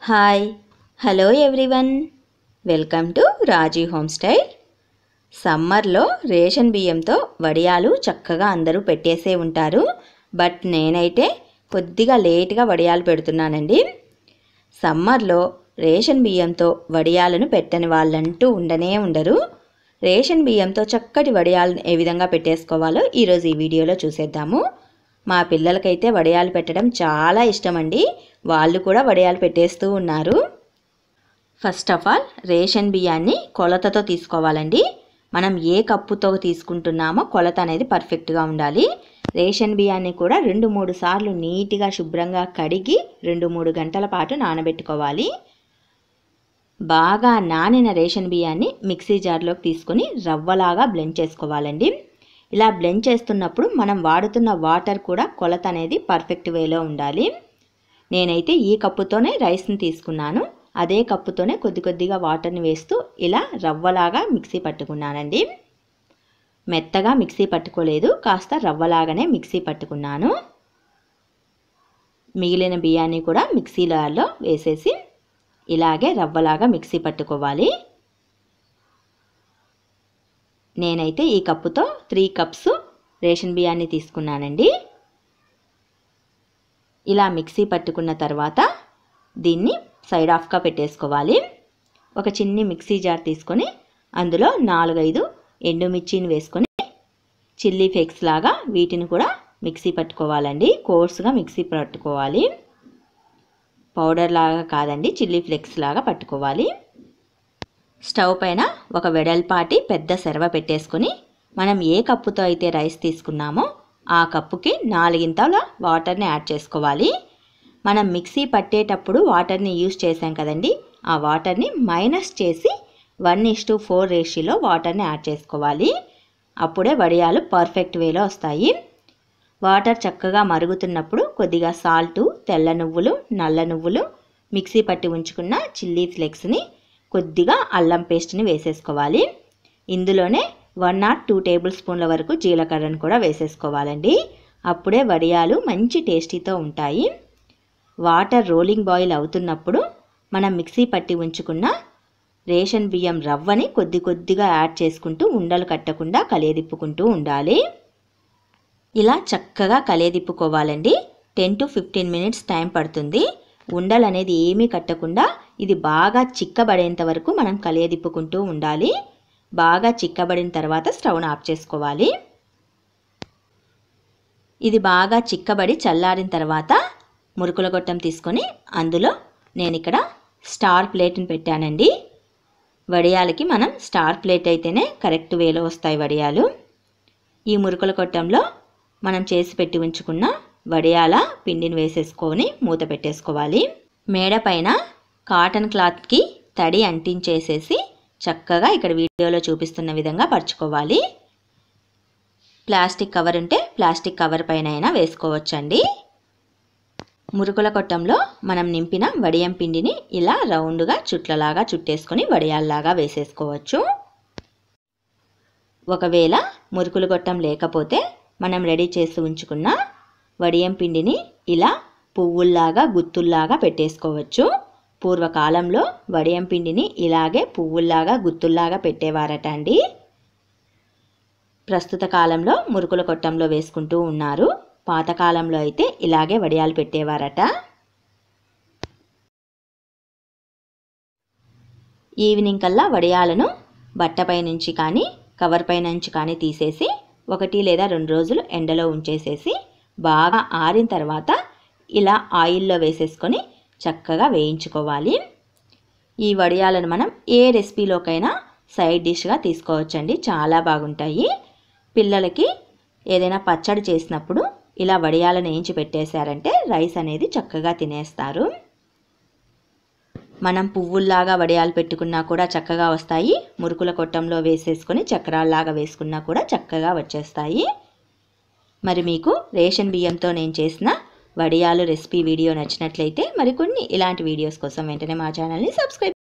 hi hello everyone welcome to Raji home style సమ్మర్లో ration బియ్యంతో వడియాలు చక్కగా అందరూ పెట్టేసే ఉంటారు బట్ నేనైతే కొద్దిగా లేట్గా వడియాలు పెడుతున్నానండి సమ్మర్లో రేషన్ బియ్యంతో వడియాలను పెట్టని వాళ్ళంటూ ఉండనే ఉండరు రేషన్ బియ్యంతో చక్కటి వడియాలను ఏ విధంగా పెట్టేసుకోవాలో ఈరోజు ఈ వీడియోలో చూసేద్దాము మా పిల్లలకైతే వడియాలు పెట్టడం చాలా ఇష్టమండి వాళ్ళు కూడా వడియాలు పెట్టేస్తూ ఉన్నారు ఫస్ట్ ఆఫ్ ఆల్ రేషన్ బియ్యాన్ని కొలతతో తీసుకోవాలండి మనం ఏ కప్పుతో తీసుకుంటున్నామో కొలత అనేది పర్ఫెక్ట్గా ఉండాలి రేషన్ బియ్యాన్ని కూడా రెండు మూడు సార్లు నీట్గా శుభ్రంగా కడిగి రెండు మూడు గంటల పాటు నానబెట్టుకోవాలి బాగా నానిన రేషన్ బియ్యాన్ని మిక్సీ జార్లోకి తీసుకొని రవ్వలాగా బ్లెండ్ చేసుకోవాలండి ఇలా బ్లెండ్ చేస్తున్నప్పుడు మనం వాడుతున్న వాటర్ కూడా కొలత అనేది పర్ఫెక్ట్ వేలో ఉండాలి నేనైతే ఈ కప్పుతోనే రైస్ని తీసుకున్నాను అదే కప్పుతోనే కొద్ది కొద్దిగా వాటర్ని వేస్తూ ఇలా రవ్వలాగా మిక్సీ పట్టుకున్నానండి మెత్తగా మిక్సీ పట్టుకోలేదు కాస్త రవ్వలాగానే మిక్సీ పట్టుకున్నాను మిగిలిన బియ్యాన్ని కూడా మిక్సీలో వేసేసి ఇలాగే రవ్వలాగా మిక్సీ పట్టుకోవాలి నేనైతే ఈ కప్పుతో త్రీ కప్స్ రేషన్ బియ్యాన్ని తీసుకున్నానండి ఇలా మిక్సీ పట్టుకున్న తర్వాత దీన్ని సైడ్ ఆఫ్గా పెట్టేసుకోవాలి ఒక చిన్ని మిక్సీ జార్ తీసుకొని అందులో నాలుగైదు ఎండుమిర్చిని వేసుకొని చిల్లీ ఫ్లేక్స్ లాగా వీటిని కూడా మిక్సీ పట్టుకోవాలండి కోర్సుగా మిక్సీ పట్టుకోవాలి పౌడర్ లాగా కాదండి చిల్లీ ఫ్లేక్స్ లాగా పట్టుకోవాలి స్టవ్ పైన ఒక వెడల్పాటి పెద్ద సెరవ పెట్టేసుకొని మనం ఏ కప్పుతో అయితే రైస్ తీసుకున్నామో ఆ కప్పుకి నాలుగింతల వాటర్ని యాడ్ చేసుకోవాలి మనం మిక్సీ పట్టేటప్పుడు వాటర్ని యూజ్ చేసాం కదండి ఆ వాటర్ని మైనస్ చేసి వన్ ఇస్ టు ఫోర్ రేషియోలో వాటర్ని యాడ్ చేసుకోవాలి అప్పుడే వడియాలు పర్ఫెక్ట్ వేలో వస్తాయి వాటర్ చక్కగా మరుగుతున్నప్పుడు కొద్దిగా సాల్టు తెల్ల నువ్వులు నల్ల నువ్వులు మిక్సీ పట్టి ఉంచుకున్న చిల్లీ ఫ్లేక్స్ని కొద్దిగా అల్లం పేస్ట్ని వేసేసుకోవాలి ఇందులోనే వన్ నాట్ టూ టేబుల్ స్పూన్ల వరకు జీలకర్రను కూడా వేసేసుకోవాలండి అప్పుడే వడియాలు మంచి టేస్టీతో ఉంటాయి వాటర్ రోలింగ్ బాయిల్ అవుతున్నప్పుడు మనం మిక్సీ పట్టి ఉంచుకున్న రేషన్ బియ్యం రవ్వని కొద్ది కొద్దిగా యాడ్ చేసుకుంటూ ఉండలు కట్టకుండా కలియదిప్పుకుంటూ ఉండాలి ఇలా చక్కగా కలియదిప్పుకోవాలండి ten to fifteen minutes time పడుతుంది ఉండలు అనేది ఏమీ కట్టకుండా ఇది బాగా చిక్కబడేంత వరకు మనం కలియదిప్పుకుంటూ ఉండాలి బాగా చిక్కబడిన తర్వాత స్టవ్ను ఆఫ్ చేసుకోవాలి ఇది బాగా చిక్కబడి చల్లారిన తర్వాత మురుకుల గొట్టం తీసుకొని అందులో నేను ఇక్కడ స్టార్ ప్లేట్ని పెట్టానండి వడియాలకి మనం స్టార్ ప్లేట్ అయితేనే కరెక్ట్ వేలో వస్తాయి వడియాలు ఈ మురుకుల కొట్టంలో మనం చేసి పెట్టి ఉంచుకున్న వడియాల పిండిని వేసేసుకొని మూత పెట్టేసుకోవాలి మేడ పైన కాటన్ క్లాత్కి తడి అంటించేసేసి చక్కగా ఇక్కడ వీడియోలో చూపిస్తున్న విధంగా పరుచుకోవాలి ప్లాస్టిక్ కవర్ ఉంటే ప్లాస్టిక్ కవర్ పైన అయినా వేసుకోవచ్చండి మురుకుల కొట్టంలో మనం నింపిన వడియం పిండిని ఇలా రౌండ్గా చుట్లలాగా చుట్టేసుకొని వడియాల్లాగా వేసేసుకోవచ్చు ఒకవేళ మురుకులు గొట్టం లేకపోతే మనం రెడీ చేసి ఉంచుకున్న వడియం పిండిని ఇలా పువ్వుల్లాగా గుత్తుల్లాగా పెట్టేసుకోవచ్చు పూర్వకాలంలో వడియం పిండిని ఇలాగే పువ్వుల్లాగా గుత్తుల్లాగా పెట్టేవారట అండి ప్రస్తుత కాలంలో మురుకుల కొట్టంలో వేసుకుంటూ ఉన్నారు పాతకాలంలో అయితే ఇలాగే వడియాలు పెట్టేవారట ఈవినింగ్ కల్లా వడియాలను బట్టపై నుంచి కానీ కవర్ పై నుంచి కానీ తీసేసి ఒకటి లేదా రెండు రోజులు ఎండలో ఉంచేసేసి బాగా ఆరిన తర్వాత ఇలా ఆయిల్లో వేసేసుకొని చక్కగా వేయించుకోవాలి ఈ వడియాలను మనం ఏ రెసిపీలోకైనా సైడ్ డిష్గా తీసుకోవచ్చండి చాలా బాగుంటాయి పిల్లలకి ఏదైనా పచ్చడి చేసినప్పుడు ఇలా వడియాలను వేయించి పెట్టేశారంటే రైస్ అనేది చక్కగా తినేస్తారు మనం పువ్వుల్లాగా వడియాలు పెట్టుకున్నా కూడా చక్కగా వస్తాయి మురుకుల కొట్టంలో వేసేసుకొని చక్రాల్లాగా వేసుకున్నా కూడా చక్కగా వచ్చేస్తాయి మరి మీకు రేషన్ బియ్యంతో నేను చేసిన వడియాలు రెసిపీ వీడియో నచ్చినట్లయితే మరికొన్ని ఇలాంటి వీడియోస్ కోసం వెంటనే మా ఛానల్ని సబ్స్క్రైబ్